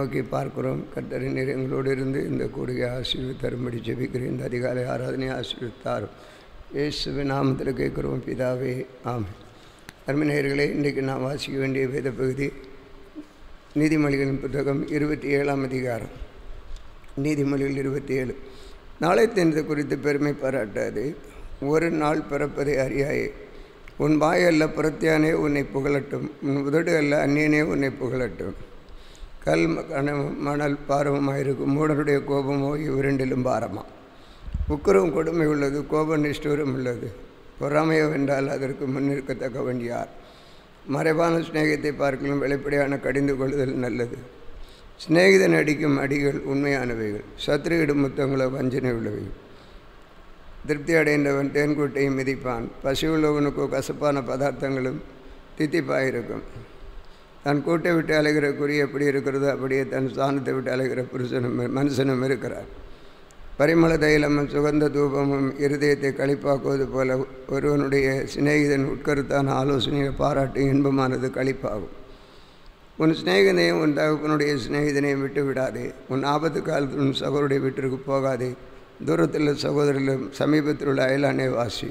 நோக்கி பார்க்கிறோம் கர்த்தரின் நீர் எங்களோடு இருந்து இந்த கூடிய ஆசீர்வு தரும்படி ஜெபிக்கிறேன் இந்த அதிகாலை ஆராதனை ஆசீர்வித்தாரும் இயேசுவின் நாமத்தில் கேட்குறோம் பிதாவே ஆமென் அருமைநேயர்களே இன்றைக்கு நான் வாசிக்க வேண்டிய வேத பகுதி நீதிமொழிகளின் புத்தகம் இருபத்தி ஏழாம் அதிகாரம் நீதிமொழிகள் இருபத்தி ஏழு நாளை தினது குறித்து பெருமை பாராட்டாது ஒரு நாள் பிறப்பதை அறியாயே உன் வாய் அல்ல புறத்தியானே உன்னை புகழட்டும் உன் உதடு அல்ல அந்நியனே உன்னை புகழட்டும் கல் கனவும் மணல் பாரமுமாயிருக்கும் மூடனுடைய கோபமோ இவ்விரண்டிலும் பாரமா உக்கரம் கொடுமை உள்ளது கோப நிஷ்டூரம் உள்ளது பொறாமையோ வென்றால் அதற்கு முன்னிற்கத்தக்கவன் யார் மறைவான சிநேகத்தை பார்க்கலும் வெளிப்படையான கடிந்து கொள்ளுதல் நல்லது சிநேகிதன் அடிக்கும் அடிகள் உண்மையானவைகள் சத்ருவிடும் முத்தங்களோ வஞ்சனை உள்ளவைகள் திருப்தி அடைந்தவன் தேன்கூட்டையும் மிதிப்பான் பசியுள்ளவனுக்கோ கசப்பான பதார்த்தங்களும் தித்திப்பாயிருக்கும் தன் கூட்டை விட்டு அலைகிற குறி எப்படி இருக்கிறதோ அப்படியே தன் ஸ்தானத்தை விட்டு அலைகிற புருஷனும் மனுஷனும் இருக்கிறார் பரிமள தைலமும் சுகந்த தூபமும் இருதயத்தை களிப்பாக்குவது போல ஒருவனுடைய சிநேகிதன் உட்கருத்தான ஆலோசனையை பாராட்டு இன்பமானது களிப்பாகும் உன் சிநேகிதனையும் உன் தகப்பனுடைய சிநேகிதனையும் விட்டு விடாதே உன் ஆபத்து காலத்தில் உன் சகோதருடைய வீட்டிற்கு போகாதே தூரத்தில் சகோதரிலும் சமீபத்தில் உள்ள அயலானே வாசி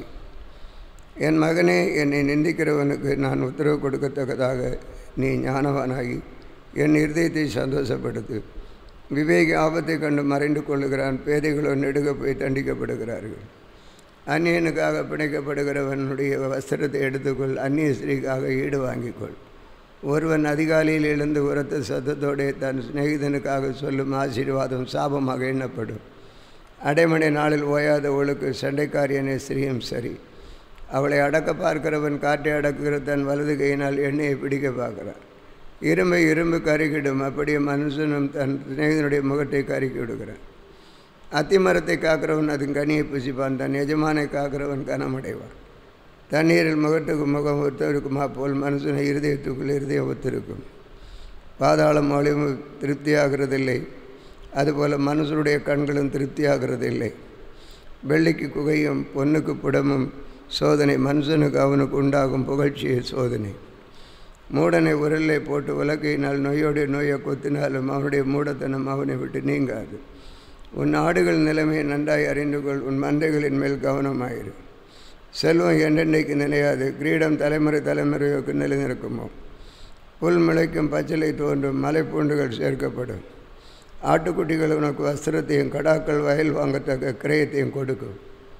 என் மகனே என்னை நிந்திக்கிறவனுக்கு நான் உத்தரவு கொடுக்கத்தக்கதாக நீ ஞானவானாகி என் இருதயத்தை சந்தோஷப்படுத்து விவேகி ஆபத்தை கண்டு மறைந்து கொள்ளுகிறான் பேதைகளோ நெடுக போய் தண்டிக்கப்படுகிறார்கள் அந்நியனுக்காக பிணைக்கப்படுகிறவனுடைய வஸ்திரத்தை எடுத்துக்கொள் அந்நிய ஸ்திரீக்காக ஈடு வாங்கிக்கொள் ஒருவன் அதிகாலையில் எழுந்து உரத்த சத்தத்தோടെ தன் சிநேகிதனுக்காக சொல்லும் ஆசீர்வாதம் சாபமாக எண்ணப்படும் அடைமடை நாளில் ஓயாத ஒழுக்கு சண்டைக்காரியனே ஸ்திரீயும் சரி அவளை அடக்க பார்க்கிறவன் காற்றை அடக்குகிற தன் வலது கையினால் எண்ணெயை பிடிக்க பார்க்கிறான் இரும்பை இரும்பு கருகிடும் அப்படியே மனுஷனும் தன் சிநேகிதனுடைய முகத்தை கருக்கி விடுகிறான் அத்திமரத்தை காக்கிறவன் அதன் கனியை புசிப்பான் தன் எஜமானை காக்கிறவன் கனமடைவான் தண்ணீரில் முகத்துக்கு முகம் ஒத்திருக்குமா போல் மனுஷனை இருதயத்துக்குள் இருதயம் ஒத்திருக்கும் பாதாளம் மொழியும் திருப்தியாகிறதில்லை அதுபோல் மனுஷனுடைய கண்களும் திருப்தியாகிறதில்லை வெள்ளிக்கு குகையும் பொண்ணுக்கு புடமும் சோதனை மனுஷனுக்கு அவனுக்கு உண்டாகும் புகழ்ச்சியை சோதனை மூடனை உரலை போட்டு உலகையினால் நோயோடைய நோயை கொத்தினாலும் அவனுடைய மூடத்தனம் அவனை விட்டு நீங்காது உன் ஆடுகள் நிலைமையை நன்றாய் அறிந்து கொள் உன் மந்தைகளின் மேல் கவனமாயிரு செல்வம் என்றென்றைக்கு நிலையாது கிரீடம் தலைமுறை தலைமுறையோக்கு நிலைநிற்குமோ புல் முளைக்கும் பச்சிலை தோன்றும் மலைப்பூண்டுகள் சேர்க்கப்படும் ஆட்டுக்குட்டிகள் உனக்கு வஸ்திரத்தையும் கடாக்கள் வயல் வாங்கத்தக்க கிரயத்தையும் கொடுக்கும்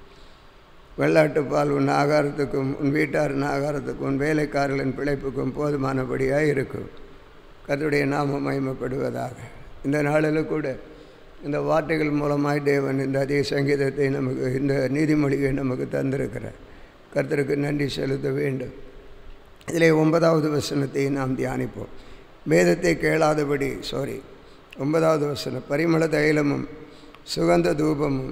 வெள்ளாட்டு பால் உன் ஆகாரத்துக்கும் உன் வீட்டாரின் ஆகாரத்துக்கும் உன் வேலைக்காரர்களின் பிழைப்புக்கும் போதுமானபடியாக இருக்கும் கத்துடைய நாமம் மயமப்படுவதாக இந்த நாளில் கூட இந்த வார்த்தைகள் மூலமாய் தேவன் இந்த அதிக சங்கீதத்தை நமக்கு இந்த நீதிமொழியை நமக்கு தந்திருக்கிறார் கர்த்தருக்கு நன்றி செலுத்த வேண்டும் இதிலே ஒன்பதாவது வசனத்தை நாம் தியானிப்போம் வேதத்தை கேளாதபடி சாரி ஒன்பதாவது வசனம் பரிமள தைலமும் சுகந்த தூபமும்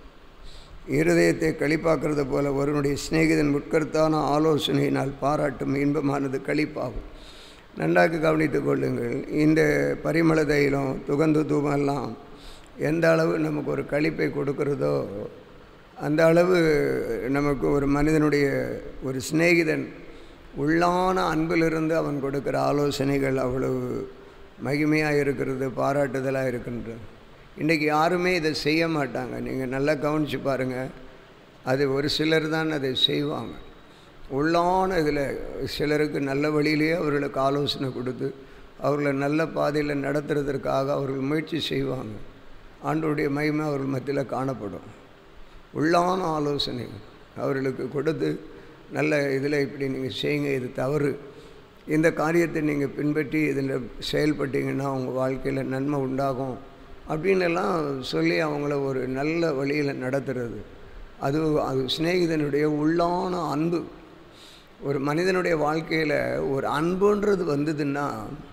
இருதயத்தை களிப்பாக்குறது போல ஒருவனுடைய சிநேகிதன் உட்கருத்தான ஆலோசனையினால் பாராட்டும் இன்பமானது களிப்பாகும் நன்றாக கவனித்து கொள்ளுங்கள் இந்த பரிமள தைலம் துகந்த தூபம்லாம் எந்த அளவு நமக்கு ஒரு களிப்பை கொடுக்கிறதோ அந்த அளவு நமக்கு ஒரு மனிதனுடைய ஒரு சிநேகிதன் உள்ளான அன்பிலிருந்து அவன் கொடுக்குற ஆலோசனைகள் அவ்வளவு மகிமையாக இருக்கிறது பாராட்டுதலாக இருக்கின்றது இன்றைக்கி யாருமே இதை செய்ய மாட்டாங்க நீங்கள் நல்லா கவனித்து பாருங்கள் அது ஒரு சிலர் தான் அதை செய்வாங்க உள்ளான இதில் சிலருக்கு நல்ல வழியிலேயே அவர்களுக்கு ஆலோசனை கொடுத்து அவர்களை நல்ல பாதையில் நடத்துறதற்காக அவர்கள் முயற்சி செய்வாங்க ஆண்டோடைய மகிமை அவர்கள் மத்தியில் காணப்படும் உள்ளான ஆலோசனை அவர்களுக்கு கொடுத்து நல்ல இதில் இப்படி நீங்கள் செய்யுங்க இது தவறு இந்த காரியத்தை நீங்கள் பின்பற்றி இதில் செயல்பட்டீங்கன்னா உங்கள் வாழ்க்கையில் நன்மை உண்டாகும் அப்படின்னு எல்லாம் சொல்லி அவங்கள ஒரு நல்ல வழியில் நடத்துறது அது அது சிநேகிதனுடைய உள்ளான அன்பு ஒரு மனிதனுடைய வாழ்க்கையில் ஒரு அன்புன்றது வந்ததுன்னா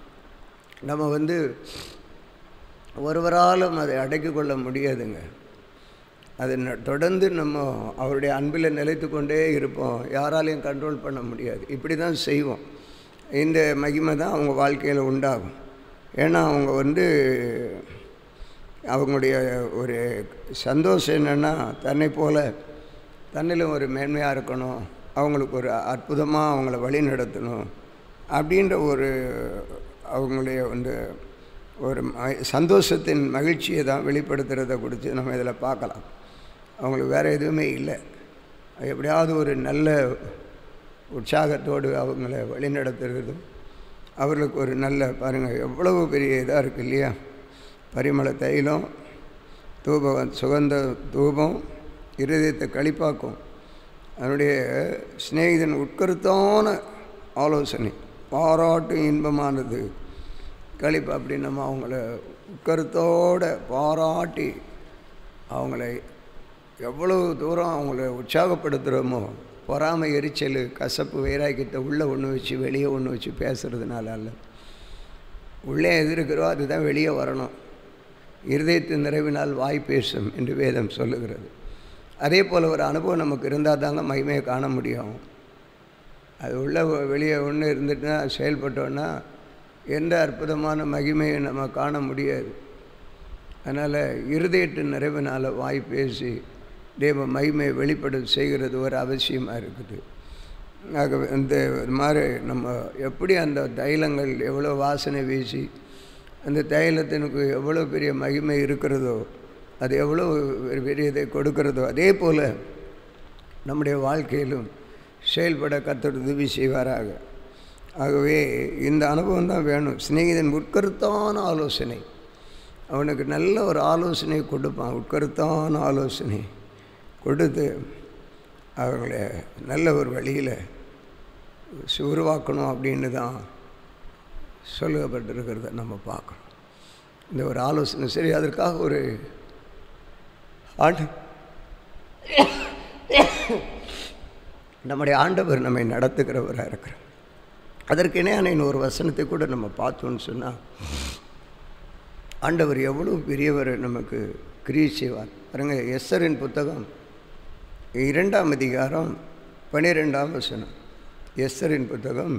நம்ம வந்து ஒருவராலும் அதை அடக்கி கொள்ள முடியாதுங்க அது தொடர்ந்து நம்ம அவருடைய அன்பில் நிலைத்து கொண்டே இருப்போம் யாராலையும் கண்ட்ரோல் பண்ண முடியாது இப்படி தான் செய்வோம் இந்த மகிமை தான் அவங்க வாழ்க்கையில் உண்டாகும் ஏன்னா அவங்க வந்து அவங்களுடைய ஒரு சந்தோஷம் என்னென்னா தன்னை போல் தன்னிலும் ஒரு மேன்மையாக இருக்கணும் அவங்களுக்கு ஒரு அற்புதமாக அவங்கள வழி நடத்தணும் அப்படின்ற ஒரு அவங்களுடைய வந்து ஒரு ம- சந்தோஷத்தின் மகிழ்ச்சியை தான் வெளிப்படுத்துகிறத குறித்து நம்ம இதில் பார்க்கலாம் அவங்களுக்கு வேறு எதுவுமே இல்லை எப்படியாவது ஒரு நல்ல உற்சாகத்தோடு அவங்கள வழிநடத்துறதும் அவர்களுக்கு ஒரு நல்ல பாருங்கள் எவ்வளவு பெரிய இதாக இருக்குது இல்லையா பரிமள தைலம் தூபம் சுகந்த தூபம் இருதயத்தை களிப்பாக்கும் அதனுடைய சிநேகிதன் உட்கருத்தான ஆலோசனை பாராட்டும் இன்பமானது களிப்பு அப்படி நம்ம அவங்கள உட்கருத்தோட பாராட்டி அவங்களை எவ்வளவு தூரம் அவங்கள உற்சாகப்படுத்துகிறோமோ பொறாமை எரிச்சல் கசப்பு வைராக்கியத்தை உள்ளே ஒன்று வச்சு வெளியே ஒன்று வச்சு பேசுகிறதுனால அல்ல உள்ளே எது இருக்கிறோ அதுதான் வெளியே வரணும் இருதயத்தின் நிறைவினால் வாய் பேசும் என்று வேதம் சொல்லுகிறது அதே போல் ஒரு அனுபவம் நமக்கு இருந்தால் தாங்க மகிமையை காண முடியும் அது உள்ள வெளியே ஒன்று இருந்துட்டுனா செயல்பட்டோன்னா எந்த அற்புதமான மகிமையை நம்ம காண முடியாது அதனால் இருதயத்தின் நிறைவினால் வாய் பேசி தேவ மகிமையை வெளிப்பட செய்கிறது ஒரு அவசியமாக இருக்குது ஆகவே இந்த இது மாதிரி நம்ம எப்படி அந்த தைலங்கள் எவ்வளோ வாசனை வீசி அந்த தைலத்தினுக்கு எவ்வளோ பெரிய மகிமை இருக்கிறதோ அது எவ்வளோ ஒரு பெரிய இதை கொடுக்கிறதோ அதே போல் நம்முடைய வாழ்க்கையிலும் செயல்பட கத்தர் உதவி செய்வாராக ஆகவே இந்த அனுபவம் தான் வேணும் சிநேகிதன் உட்கருத்தான ஆலோசனை அவனுக்கு நல்ல ஒரு ஆலோசனை கொடுப்பான் உட்கருத்தான ஆலோசனை கொடுத்து அவர்களை நல்ல ஒரு வழியில் உருவாக்கணும் அப்படின்னு தான் சொல்லப்பட்டிருக்கிறத நம்ம பார்க்கணும் இந்த ஒரு ஆலோசனை சரி அதற்காக ஒரு ஆண்டு நம்முடைய ஆண்டவர் நம்மை நடத்துகிறவராக இருக்கிறார் அதற்கு இணையான இன்னொரு வசனத்தை கூட நம்ம பார்த்தோன்னு சொன்னால் ஆண்டவர் எவ்வளோ பெரியவர் நமக்கு கிரியை செய்வார் பாருங்க எஸ்ஸரின் புத்தகம் இரண்டாம் அதிகாரம் பனிரெண்டாம் வசனம் எஸ்ஸரின் புத்தகம்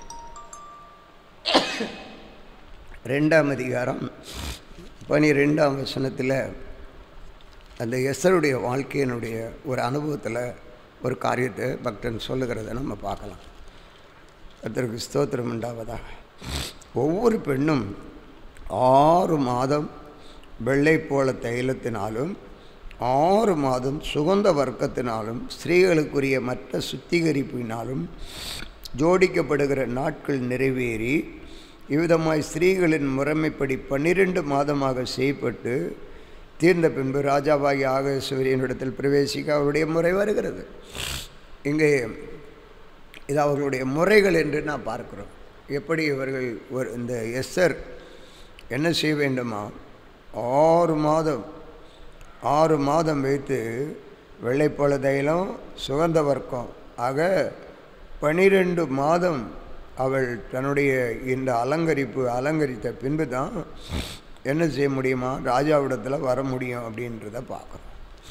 ரெண்டாம் அதிகாரம் பனிரெண்டாம் வசனத்தில் அந்த எஸ்ஸருடைய வாழ்க்கையினுடைய ஒரு அனுபவத்தில் ஒரு காரியத்தை பக்தன் சொல்லுகிறத நம்ம பார்க்கலாம் அதற்கு ஸ்தோத்திரம் உண்டாவதாக ஒவ்வொரு பெண்ணும் ஆறு மாதம் வெள்ளை போல தைலத்தினாலும் ஆறு மாதம் சுகந்த வர்க்கத்தினாலும் ஸ்திரீகளுக்குரிய மற்ற சுத்திகரிப்பினாலும் ஜோடிக்கப்படுகிற நாட்கள் நிறைவேறி இவ்விதமாய் ஸ்திரீகளின் முறைமைப்படி பன்னிரெண்டு மாதமாக செய்யப்பட்டு தீர்ந்த பின்பு ராஜாவாகி ஆகேஸ்வரியனிடத்தில் பிரவேசிக்க அவருடைய முறை வருகிறது இங்கே இது அவர்களுடைய முறைகள் என்று நான் பார்க்கிறோம் எப்படி இவர்கள் ஒரு இந்த எஸ்ஸர் என்ன செய்ய வேண்டுமா ஆறு மாதம் ஆறு மாதம் வைத்து வெள்ளைப்பழ தைலம் சுகந்த வர்க்கம் ஆக பனிரெண்டு மாதம் அவள் தன்னுடைய இந்த அலங்கரிப்பு அலங்கரித்த பின்பு தான் என்ன செய்ய முடியுமா ராஜாவிடத்தில் வர முடியும் அப்படின்றத பார்க்குறோம்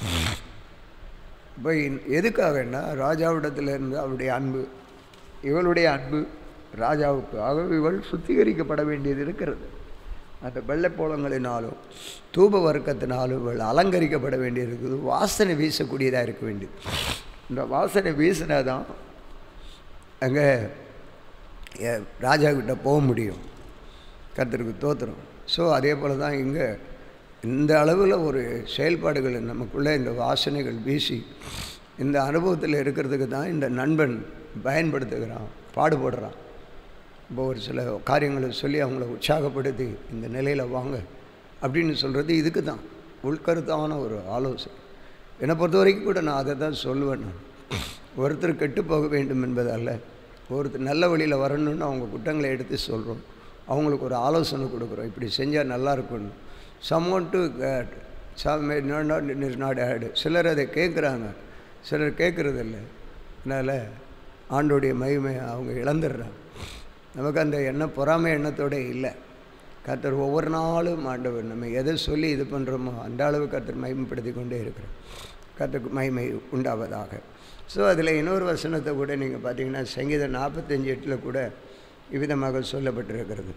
இப்போ எதுக்காகன்னா ராஜாவிடத்தில் இருந்து அவருடைய அன்பு இவளுடைய அன்பு ராஜாவுக்கு ஆகவே இவள் சுத்திகரிக்கப்பட வேண்டியது இருக்கிறது அந்த வெள்ளைப்போளங்களினாலும் தூப வர்க்கத்தினாலும் இவள் அலங்கரிக்கப்பட வேண்டியிருக்குது வாசனை வீசக்கூடியதாக இருக்க வேண்டியது இந்த வாசனை வீசினா தான் அங்கே ராஜா கிட்ட போக முடியும் கர்த்தருக்கு தோத்துரும் ஸோ அதே போல் தான் இங்கே இந்த அளவில் ஒரு செயல்பாடுகள் நமக்குள்ளே இந்த வாசனைகள் வீசி இந்த அனுபவத்தில் இருக்கிறதுக்கு தான் இந்த நண்பன் பயன்படுத்துகிறான் பாடுபடுறான் இப்போ ஒரு சில காரியங்களை சொல்லி அவங்கள உற்சாகப்படுத்தி இந்த நிலையில் வாங்க அப்படின்னு சொல்கிறது இதுக்கு தான் உள்கருத்தான ஒரு ஆலோசனை என்னை பொறுத்த வரைக்கும் கூட நான் அதை தான் சொல்லுவேன் நான் ஒருத்தர் கெட்டு போக வேண்டும் என்பதல்ல ஒருத்தர் நல்ல வழியில் வரணும்னு அவங்க குற்றங்களை எடுத்து சொல்கிறோம் அவங்களுக்கு ஒரு ஆலோசனை கொடுக்குறோம் இப்படி செஞ்சால் நல்லா இருக்கும்னு someone to get some not is not ஆடு சிலர் அதை கேட்குறாங்க சிலர் கேட்குறதில்ல அதனால் ஆண்டோடைய மகிமை அவங்க இழந்துடுறாங்க நமக்கு அந்த எண்ணம் பொறாமை எண்ணத்தோடு இல்லை கர்த்தர் ஒவ்வொரு நாளும் ஆண்டவர் நம்ம எதை சொல்லி இது பண்ணுறோமோ அந்த அளவு கர்த்தர் மகிமைப்படுத்தி கொண்டே இருக்கிறோம் கர்த்தருக்கு மகிமை உண்டாவதாக ஸோ அதில் இன்னொரு வசனத்தை கூட நீங்கள் பார்த்தீங்கன்னா சங்கீதம் நாற்பத்தஞ்சு எட்டில் கூட இவ்விதமாக சொல்லப்பட்டிருக்கிறது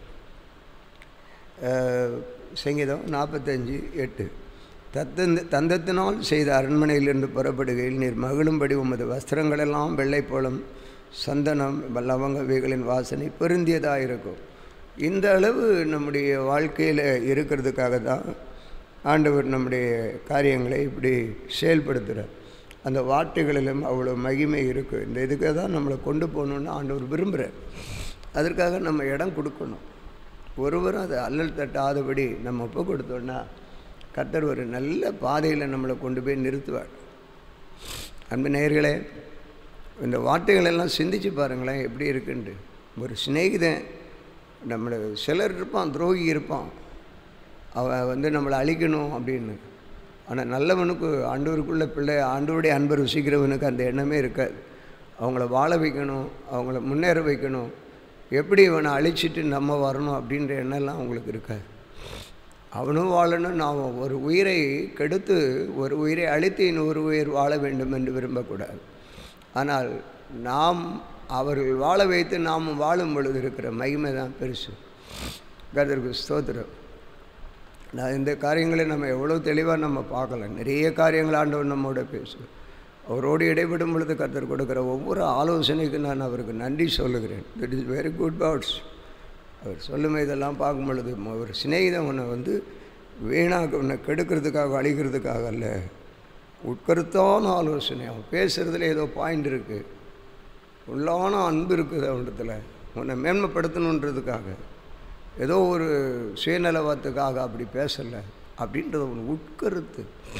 சங்கீதம் நாற்பத்தஞ்சு எட்டு தத்தந்த தந்தத்தினால் செய்த அரண்மனையிலிருந்து புறப்படுகையில் நீர் மகிழும்படி உமது வஸ்திரங்களெல்லாம் வெள்ளைப்போளம் சந்தனம் லவங்க இவைகளின் வாசனை பொருந்தியதாக இருக்கும் இந்த அளவு நம்முடைய வாழ்க்கையில் இருக்கிறதுக்காக தான் ஆண்டவர் நம்முடைய காரியங்களை இப்படி செயல்படுத்துகிறார் அந்த வார்த்தைகளிலும் அவ்வளோ மகிமை இருக்குது இந்த இதுக்காக தான் நம்மளை கொண்டு போகணுன்னு ஆண்டவர் விரும்புகிறார் அதற்காக நம்ம இடம் கொடுக்கணும் ஒருவரும் அதை அல்லல் தட்டாதபடி நம்ம ஒப்பு கொடுத்தோன்னா கர்த்தர் ஒரு நல்ல பாதையில் நம்மளை கொண்டு போய் நிறுத்துவார் அன்பு நேயர்களே இந்த வார்த்தைகள் எல்லாம் சிந்திச்சு பாருங்களேன் எப்படி இருக்குன்ட்டு ஒரு சிநேகிதன் நம்மளை சிலர் இருப்பான் துரோகி இருப்பான் அவன் வந்து நம்மளை அழிக்கணும் அப்படின்னு ஆனால் நல்லவனுக்கு ஆண்டவருக்குள்ள பிள்ளை ஆண்டவருடைய அன்பை ருசிக்கிறவனுக்கு அந்த எண்ணமே இருக்காது அவங்கள வாழ வைக்கணும் அவங்கள முன்னேற வைக்கணும் எப்படி இவனை அழிச்சிட்டு நம்ம வரணும் அப்படின்ற எண்ணம்லாம் அவங்களுக்கு இருக்காது அவனும் வாழணும் நாம் ஒரு உயிரை கெடுத்து ஒரு உயிரை அழித்து இன்னொரு உயிர் வாழ வேண்டும் என்று விரும்பக்கூடாது ஆனால் நாம் அவர்கள் வாழ வைத்து நாம் வாழும் பொழுது இருக்கிற மகிமை தான் பெருசு கதற்கு ஸ்தோத்திரம் நான் இந்த காரியங்களை நம்ம எவ்வளோ தெளிவாக நம்ம பார்க்கலாம் நிறைய காரியங்கள் ஆண்டவர் நம்மோட பேசுவோம் அவரோடு இடைப்படும் பொழுது கர்த்தர் கொடுக்குற ஒவ்வொரு ஆலோசனைக்கும் நான் அவருக்கு நன்றி சொல்லுகிறேன் that is very good bouts அவர் சொல்லும் இதெல்லாம் பார்க்கும் பொழுது ஒரு சிநேகிதன் உன்னை வந்து வீணாக உன்னை கெடுக்கிறதுக்காக அழிக்கிறதுக்காக அல்ல உட்கருத்தான ஆலோசனை அவன் பேசுகிறதுல ஏதோ பாயிண்ட் இருக்குது உள்ளான அன்பு இருக்குது அவனிடத்தில் உன்னை மேன்மைப்படுத்தணுன்றதுக்காக ஏதோ ஒரு சுயநலவத்துக்காக அப்படி பேசலை அப்படின்றது ஒன்று உட்கருத்து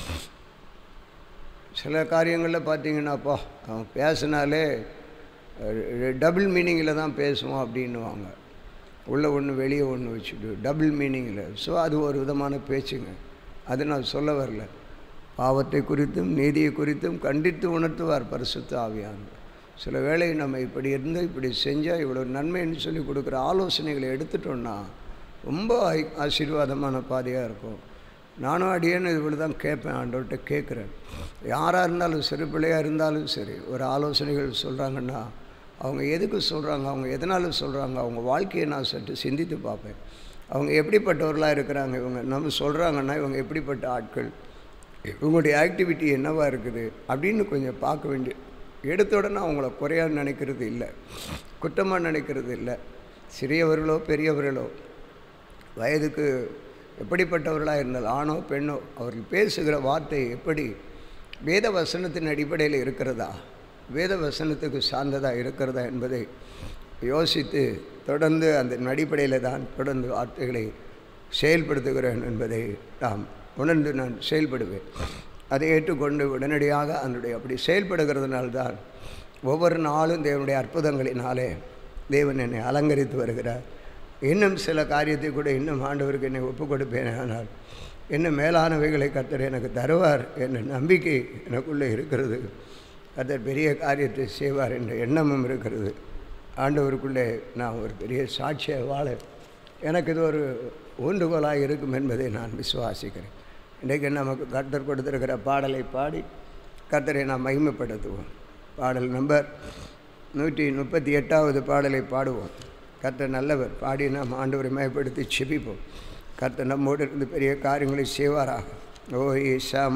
சில காரியங்களில் பார்த்தீங்கன்னாப்பா அவன் பேசினாலே டபுள் மீனிங்கில் தான் பேசுவான் அப்படின்னுவாங்க உள்ளே ஒன்று வெளியே ஒன்று வச்சுட்டு டபுள் மீனிங்கில் ஸோ அது ஒரு விதமான பேச்சுங்க அது நான் சொல்ல வரல பாவத்தை குறித்தும் நீதியை குறித்தும் கண்டித்து உணர்த்துவார் பரிசுத்த ஆவியானவர் சில வேளை நம்ம இப்படி இருந்து இப்படி செஞ்சால் இவ்வளோ நன்மைன்னு சொல்லி கொடுக்குற ஆலோசனைகளை எடுத்துட்டோன்னா ரொம்ப ஐ- ஆசீர்வாதமான பாதையாக இருக்கும் நானும் அடியேன்னு இவ்வளோ தான் கேட்பேன் ஆண்டவர்கிட்ட கேட்குறேன் யாராக இருந்தாலும் சரி பிள்ளையாக இருந்தாலும் சரி ஒரு ஆலோசனைகள் சொல்கிறாங்கன்னா அவங்க எதுக்கு சொல்கிறாங்க அவங்க எதனால் சொல்கிறாங்க அவங்க வாழ்க்கையை நான் சற்று சிந்தித்து பார்ப்பேன் அவங்க எப்படிப்பட்டவர்களாக இருக்கிறாங்க இவங்க நம்ம சொல்கிறாங்கன்னா இவங்க எப்படிப்பட்ட ஆட்கள் இவங்களுடைய ஆக்டிவிட்டி என்னவாக இருக்குது அப்படின்னு கொஞ்சம் பார்க்க வேண்டிய எடுத்த உடனே அவங்கள குறையாக நினைக்கிறது இல்லை குற்றமாக நினைக்கிறது இல்லை சிறியவர்களோ பெரியவர்களோ வயதுக்கு எப்படிப்பட்டவர்களாக இருந்தால் ஆணோ பெண்ணோ அவர்கள் பேசுகிற வார்த்தை எப்படி வேத வசனத்தின் அடிப்படையில் இருக்கிறதா வேத வசனத்துக்கு சார்ந்ததாக இருக்கிறதா என்பதை யோசித்து தொடர்ந்து அந்த அடிப்படையில் தான் தொடர்ந்து வார்த்தைகளை செயல்படுத்துகிறேன் என்பதை நாம் உணர்ந்து நான் செயல்படுவேன் அதை ஏற்றுக்கொண்டு உடனடியாக அதனுடைய அப்படி செயல்படுகிறதுனால்தான் ஒவ்வொரு நாளும் தேவனுடைய அற்புதங்களினாலே தேவன் என்னை அலங்கரித்து வருகிறார் இன்னும் சில காரியத்தை கூட இன்னும் ஆண்டவருக்கு என்னை ஒப்புக் கொடுப்பேன் ஆனால் இன்னும் மேலானவைகளை கர்த்தர் எனக்கு தருவார் என்ற நம்பிக்கை எனக்குள்ளே இருக்கிறது கர்த்தர் பெரிய காரியத்தை செய்வார் என்ற எண்ணமும் இருக்கிறது ஆண்டவருக்குள்ளே நான் ஒரு பெரிய சாட்சியாக வாழ எனக்கு இது ஒரு ஊன்றுகோலாக இருக்கும் என்பதை நான் விசுவாசிக்கிறேன் இன்றைக்கு நமக்கு கர்த்தர் கொடுத்திருக்கிற பாடலை பாடி கர்த்தரை நாம் மகிமைப்படுத்துவோம் பாடல் நம்பர் நூற்றி முப்பத்தி எட்டாவது பாடலை பாடுவோம் கர்த்தர் நல்லவர் பாடி நாம் ஆண்டவரை மயப்படுத்தி செபிப்போம் கர்த்தர் நம்மோடு இருந்து பெரிய காரியங்களை செய்வாராக ஓய்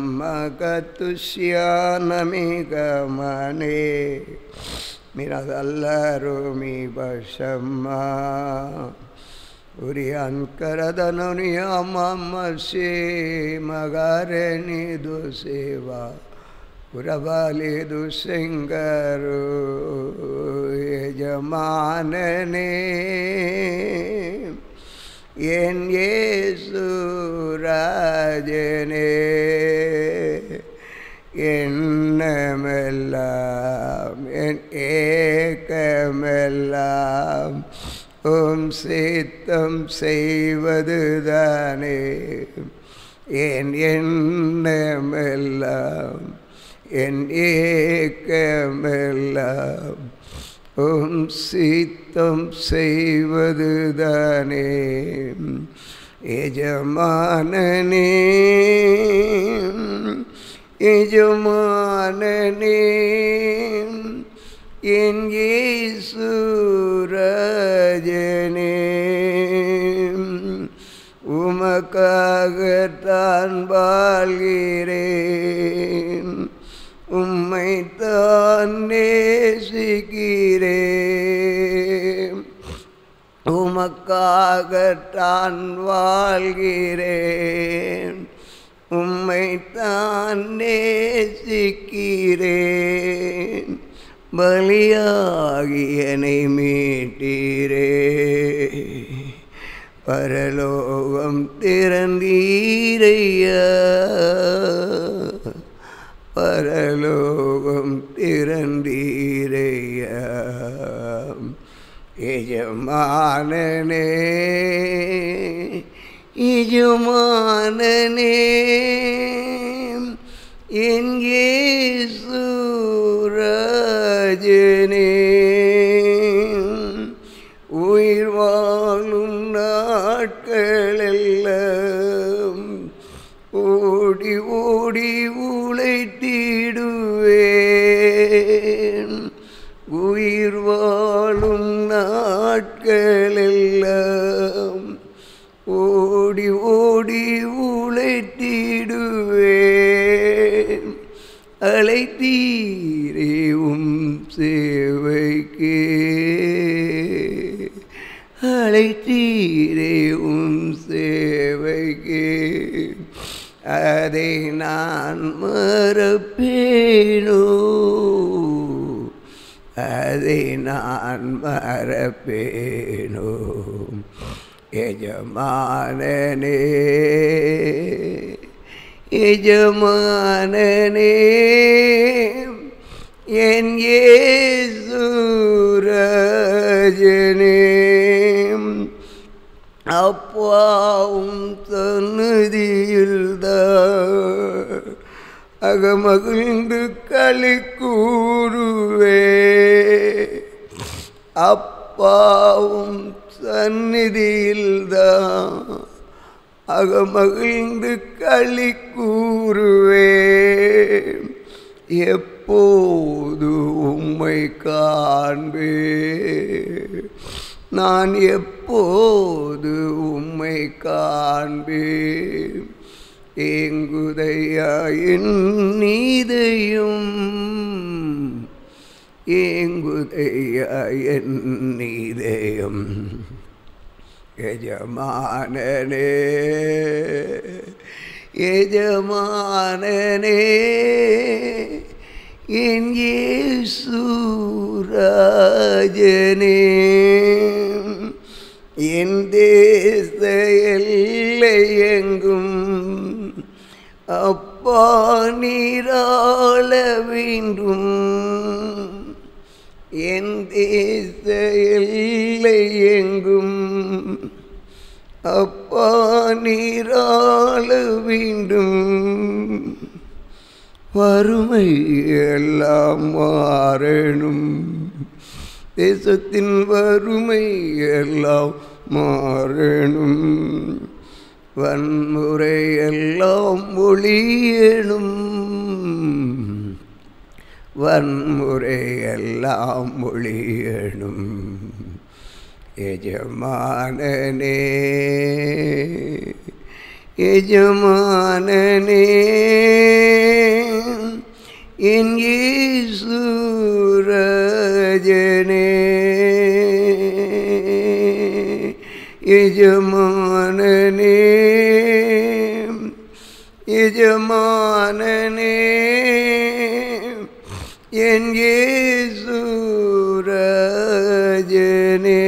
சம்மகத்துஷ்யானமிகமனே மிரதல்லருமி பஷம்மா ಉರಿಯನ್ ಕರದನುನಿಯ ಮಮ್ಮಸಿ ಮಗರೆನಿದು ಸೇವಾ ಪುರಬಲಿದು ಸಿಂಗರು ಯಜಮಾನನೇ என் ஏசுராஜனே எண்ணமெல்லாம் என் ஏக்கமெல்லாம் உம் சித்தம் செய்வதுதானே என் எண்ணமெல்லாம் என் ஏக்கமெல்லாம் உம் சித்தம் செய்வதுதானே எஜமானனே எஜமானனே என் ஈசுரஜனே உமக்காகத்தான் வாழ்கிறேன் உம்மைத்தான் நேசிக்கிறேன் உம உமக்காகத்தான் வாழ்கிறேன் உம்மைத்தான் நேசிக்கிறேன் பலியாகி என்னை மீட்டீரே பரலோகம் திறந்தீரையா பரலோகம் திறந்தீரையா எஜமானனே எஜமானனே என் சூரஜனே உயிர் வாழும் நாட்களெல்லாம் ஓடி ஓடி உழைத்திடுவேன் உயிர் வாழும் நாட்களெல்லாம் ஓடி ஓடி உழைத்திடுவேன் அழைத்தீரே உம் சேவைக்கு அழைத்தீரே உம் சேவைக்கு அதை நான் மறப்பேனோ அதை நான் மறப்பேனோ எஜமானனே எஜமானனே என் ஏசூரஜனே அப்பாவும் சந்நிதியில்தான் அகமகிழ்ந்து களி கூறுவே அப்பாவும் சந்நிதியில்தான் அகமகிழ்ந்து களி கூறுவே எப்போது உம்மை காண்பே நான் எப்போது உம்மை காண்பேன் ஏங்குதையா என் நீதையும் ஏங்குதையா என் நீதயம் எஜமானனே எஜமானனே என் சூராஜனே என் தேச எல்லை எங்கும் அப்பா நீராள வேண்டும் என் தேச எல்லை எங்கும் அப்பா நீராள வேண்டும் வறுமை எல்லாம் மாறணும் தேசத்தின் வறுமை எல்லாம் மாறணும் வன்முறை எல்லாம் ஒளியணும் வன்முறை எல்லாம் ஒளியணும் எஜமானனே எஜமானனே என் சூரஜனே எஜமானனே எஜமானனே என் சூரஜனே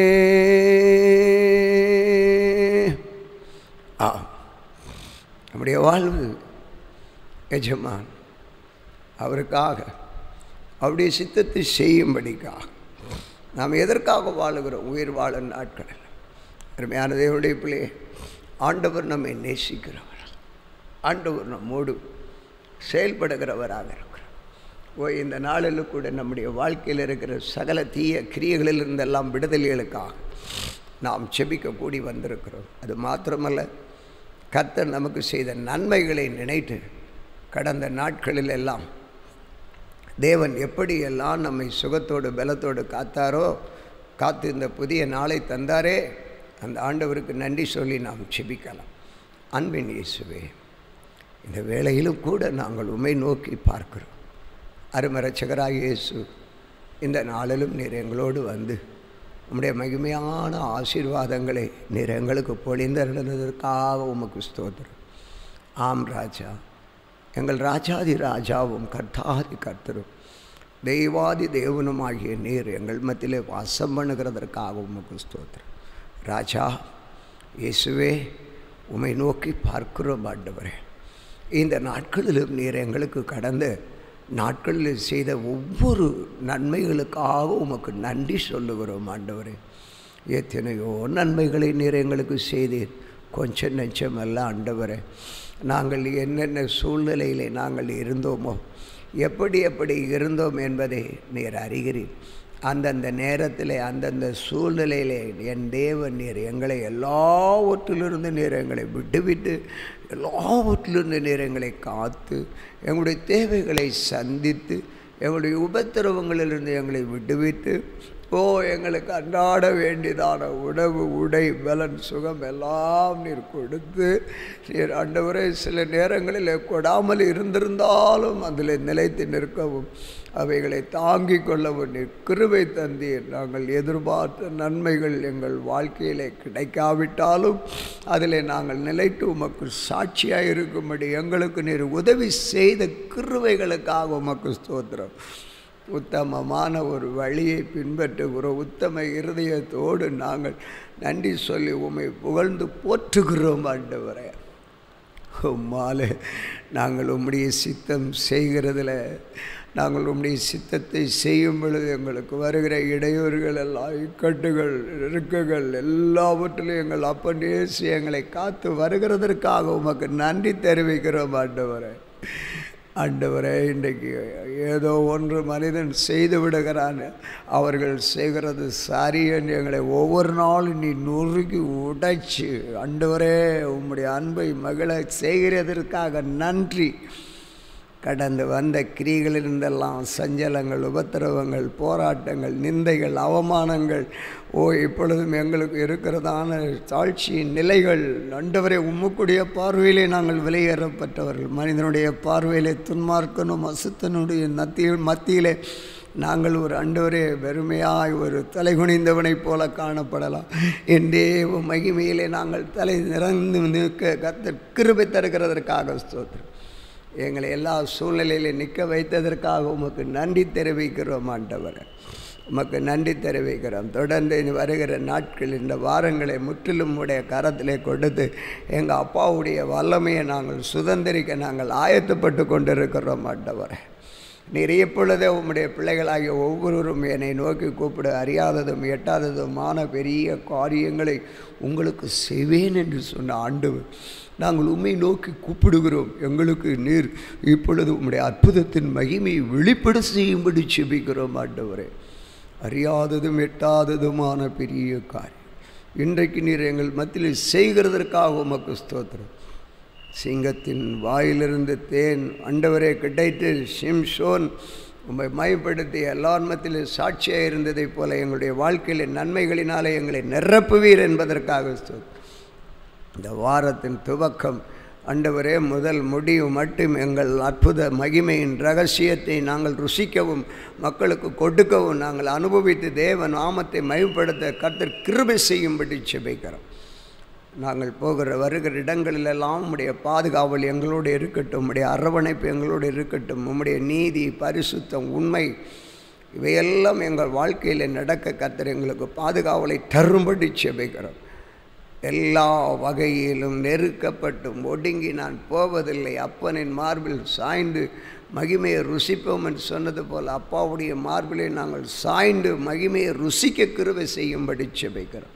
ஆ நம்முடைய வாழ்வு எஜமான் அவருக்காக அவருடைய சித்தத்தை செய்யும்படிக்காக நாம் எதற்காக வாழுகிறோம் உயிர் வாழும் நாட்களில் அருமையான தேவனுடைய பிள்ளையே ஆண்டவர் நம்மை நேசிக்கிறவர் ஆண்டவர் நம்மோடு செயல்படுகிறவராக இருக்கிறார் ஓ இந்த நாளில் கூட நம்முடைய வாழ்க்கையில் இருக்கிற சகல தீய கிரியைகளில் இருந்தெல்லாம் விடுதலைகளுக்காக நாம் செபிக்க கூடி வந்திருக்கிறோம் அது மாத்திரமல்ல கர்த்தர் நமக்கு செய்த நன்மைகளை நினைத்து கடந்த நாட்களில் எல்லாம் தேவன் எப்படியெல்லாம் நம்மை சுகத்தோடு பலத்தோடு காத்தாரோ காத்து இந்த புதிய நாளை தந்தாரே அந்த ஆண்டவருக்கு நன்றி சொல்லி நாம் செபிக்கலாம் அன்பின் இயேசுவே இந்த வேளையிலும் கூட நாங்கள் உண்மை நோக்கி பார்க்கிறோம் அருமரட்சகராக இயேசு இந்த நாளிலும் நீர் எங்களோடு வந்து உம்முடைய மகிமையான ஆசீர்வாதங்களை நீர் எங்களுக்கு பொழிந்தருளினதற்காக உமக்கு ஸ்தோத்திரம் ஆம் ராஜா எங்கள் ராஜாதி ராஜாவும் கர்த்தாதி கர்த்தரும் தெய்வாதி தேவனுமாகிய நீர் எங்கள் மத்தியிலே வாசம் பண்ணுகிறதற்காக உமக்கு ஸ்தோத்திரம் ராஜா இயேசுவே உமை நோக்கி பார்க்கிறோம் ஆண்டவரே இந்த நாட்களிலும் நீர் எங்களுக்கு கடந்த நாட்களில் செய்த ஒவ்வொரு நன்மைகளுக்காக உமக்கு நன்றி சொல்லுகிறோம் ஆண்டவரே எத்தனையோ நன்மைகளை நீர் எங்களுக்கு செய்தீர் கொஞ்சம் நெச்சமல்ல ஆண்டவரே நாங்கள் என்னென்ன சூழ்நிலையிலே நாங்கள் இருந்தோமோ எப்படி எப்படி இருந்தோம் என்பதை நீர் அறிகிறீர் அந்தந்த நேரத்தில் அந்தந்த சூழ்நிலையிலே என் தேவன் நீர் எங்களை எல்லாவற்றிலிருந்து நீர் எங்களை விட்டுவிட்டு எல்லாவற்றிலிருந்து நீர் எங்களை காத்து எங்களுடைய தேவைகளை சந்தித்து எங்களுடைய உபத்திரவங்களிலிருந்து எங்களை விட்டுவிட்டு ஓ எங்களுக்கு அன்றாட வேண்டியதான உணவு உடை பலன் சுகம் எல்லாம் நீர் கொடுத்து நீர் ஆண்டவரே சில நேரங்களில் கொடாமல் இருந்திருந்தாலும் அதில் நிலைத்து நிற்கவும் அவைகளை தாங்கிக் கொள்ளவும் நீர் கிருபை தந்தீர் நாங்கள் எதிர்பார்த்த நன்மைகள் எங்கள் வாழ்க்கையிலே கிடைக்காவிட்டாலும் அதில் நாங்கள் நிலைத்து உமக்கு சாட்சியாக இருக்கும்படி எங்களுக்கு நீர் உதவி செய்த கிருவைகளுக்காக உமக்கு ஸ்தோத்திரம் உத்தமமான ஒரு வழியை பின்பற்றுகிற உத்தம இருதயத்தோடு நாங்கள் நன்றி சொல்லி உம்மை புகழ்ந்து போற்றுகிறோம் ஆண்டவரே உம்மாலே நாங்கள் உம்முடைய சித்தம் செய்கிறதில் நாங்கள் உம்முடைய சித்தத்தை செய்யும் பொழுது எங்களுக்கு வருகிற இடையூறுகள் எல்லாம் இக்கட்டுகள் இறுக்குகள் எல்லாவற்றிலும் எங்கள் அப்பன் இயேசு எங்களை காத்து வருகிறதற்காக உமக்கு நன்றி தெரிவிக்கிறோம் ஆண்டவரே ஆண்டவரே இன்றைக்கு ஏதோ ஒன்று மனிதன் செய்து விடுகிறான் அவர்கள் செய்கிறது சரியென்று எங்களை ஒவ்வொரு நாளும் நீ நொறுக்கி உடைச்சு ஆண்டவரே உம்முடைய அன்பை மகிழ செய்கிறதற்காக நன்றி கடந்து வந்த கிரிகளிலிருந்தெல்லாம் சஞ்சலங்கள் உபத்திரவங்கள் போராட்டங்கள் நிந்தைகள் அவமானங்கள் ஓ இப்பொழுதும் எங்களுக்கு இருக்கிறதான தாழ்ச்சியின் நிலைகள் அண்டவரை உம்முக்குடைய பார்வையிலே நாங்கள் விலையேறப்பட்டவர்கள் மனிதனுடைய பார்வையிலே துன்மார்க்கனும் அசுத்தனுடைய மத்தியில் மத்தியிலே நாங்கள் ஒரு அண்டவரே வெறுமையாய் ஒரு தலை குனிந்தவனைப் போல காணப்படலாம் என்றே மகிமையிலே நாங்கள் தலை நிறந்து நிற்க கத்த கிருபை தருகிறதற்காக ஸ்தோத்திரம் எங்களை எல்லா சூழ்நிலையிலும் நிற்க வைத்ததற்காக உமக்கு நன்றி தெரிவிக்கிறோம் ஆண்டவரை உமக்கு நன்றி தெரிவிக்கிறோம் தொடர்ந்து இனி வருகிற நாட்கள் இந்த வாரங்களை முற்றிலும் உடைய கரத்திலே கொடுத்து எங்கள் அப்பாவுடைய வல்லமையை நாங்கள் சுதந்திரிக்க நாங்கள் ஆயத்தப்பட்டு கொண்டிருக்கிறோம் ஆண்டவரை நீர் எப்பொழுதே உம்முடைய பிள்ளைகளாகிய ஒவ்வொருவரும் என்னை நோக்கி கூப்பிட அறியாததும் எட்டாததுமான பெரிய காரியங்களை உங்களுக்கு செய்வேன் என்று சொன்ன ஆண்டு நாங்கள் உண்மை நோக்கி கூப்பிடுகிறோம் எங்களுக்கு நீர் இப்பொழுது உம்முடைய அற்புதத்தின் மகிமையை வெளிப்பட செய்யும்படி செபிக்கிறோம் ஆண்டவரே அறியாததும் எட்டாததுமான பெரிய காரியம் இன்றைக்கு நீர் எங்கள் மத்தியில் செய்கிறதற்காக உமக்கு ஸ்தோத்திரம் சிங்கத்தின் வாயிலிருந்து தேன் அண்டவரே கிடைத்து சிம்சோன் உம்மை மயப்படுத்தி எல்லார் மத்தியில் சாட்சியாக இருந்ததைப் போல எங்களுடைய வாழ்க்கையில் நன்மைகளினாலே எங்களை நிரப்புவீர் என்பதற்காக ஸ்தோத்திரம் இந்த வாரத்தின் துவக்கம் அண்டவரே முதல் முடிவு மட்டும் எங்கள் அற்புத மகிமையின் ரகசியத்தை நாங்கள் ருசிக்கவும் மக்களுக்கு கொடுக்கவும் நாங்கள் அனுபவித்து தேவ நாமத்தை மயப்படுத்த கர்த்தர் கிருபை செய்யும்படி செபிக்கிறோம் நாங்கள் போகிற வருகிற இடங்களிலெல்லாம் உம்முடைய பாதுகாவல் எங்களோடு இருக்கட்டும் உம்முடைய அரவணைப்பு எங்களோடு இருக்கட்டும் உம்முடைய நீதி பரிசுத்தம் உண்மை இவையெல்லாம் எங்கள் வாழ்க்கையில் நடக்க கர்த்தர் எங்களுக்கு பாதுகாவலை தரும்படி செபிக்கிறோம் எல்லா வகையிலும் நெருக்கப்பட்டும் ஒடுங்கி நான் போவதில்லை அப்பனின் மார்பில் சாய்ந்து மகிமையை ருசிப்போம் என்று சொன்னது போல் அப்பாவுடைய மார்பிலை நாங்கள் சாய்ந்து மகிமையை ருசிக்க கிருவை செய்யும்படி செபிக்கிறோம்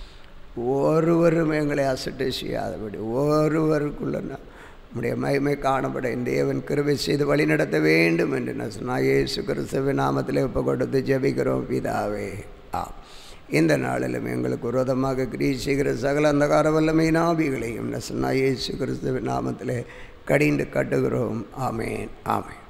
ஒருவரும் எங்களை அசட்டை செய்யாதபடி ஒருவருக்குள்ள நம்முடைய மகிமை காணப்பட இந்த தேவன் கிருவை செய்து வழி நடத்த வேண்டும் என்று நான் சொன்னால் இயேசு கிறிஸ்துவ நாமத்தில் இப்போ கொடுத்து ஜெபிக்கிறோம் பிதாவே ஆ இந்த நாளிலும் எங்களுக்கு விரோதமாக கிரியை செய்கிற சகல அந்தகார வல்லமை நாபிகளையும் நசனா இயேசு கிறிஸ்துவ நாமத்தில் கடிந்து கட்டுகிறோம் ஆமேன் ஆமேன்